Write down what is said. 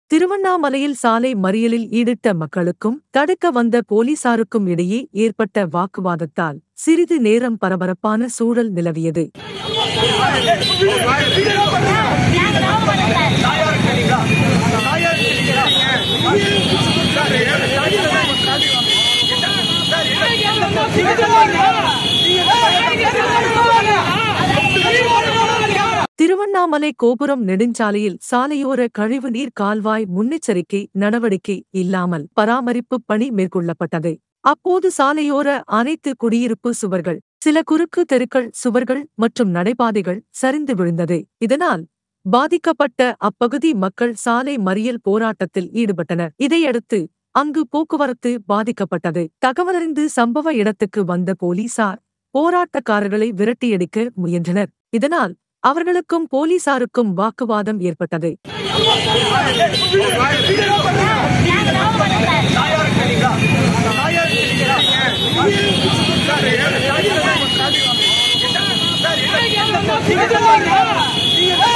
திருவண்ணாமலையில் சாலை மறியலில் ஈடுபட்ட மக்களுக்கும் தடுக்க வந்த போலீசாருக்கும் இடையே ஏற்பட்ட வாக்குவாதத்தால் சிறிது நேரம் பரபரப்பான சூழல் நிலவியது திருவண்ணாமலை கோபுரம் நெடுஞ்சாலையில் சாலையோர கழிவுநீர் கால்வாய் முன்னெச்சரிக்கை நடவடிக்கை இல்லாமல் பராமரிப்பு பணி மேற்கொள்ளப்பட்டது அப்போது சாலையோர அனைத்து குடியிருப்பு சுவர்கள் சில குறுக்கு தெருக்கள் சுவர்கள் மற்றும் நடைபாதைகள் சரிந்து விழுந்தது இதனால் பாதிக்கப்பட்ட அப்பகுதி மக்கள் சாலை மறியல் போராட்டத்தில் ஈடுபட்டனர் இதையடுத்து அங்கு போக்குவரத்து பாதிக்கப்பட்டது தகவலறிந்து சம்பவ இடத்துக்கு வந்த போலீசார் போராட்டக்காரர்களை விரட்டியடிக்க முயன்றனர் இதனால் அவர்களுக்கும் போலீசாருக்கும் வாக்குவாதம் ஏற்பட்டது சார்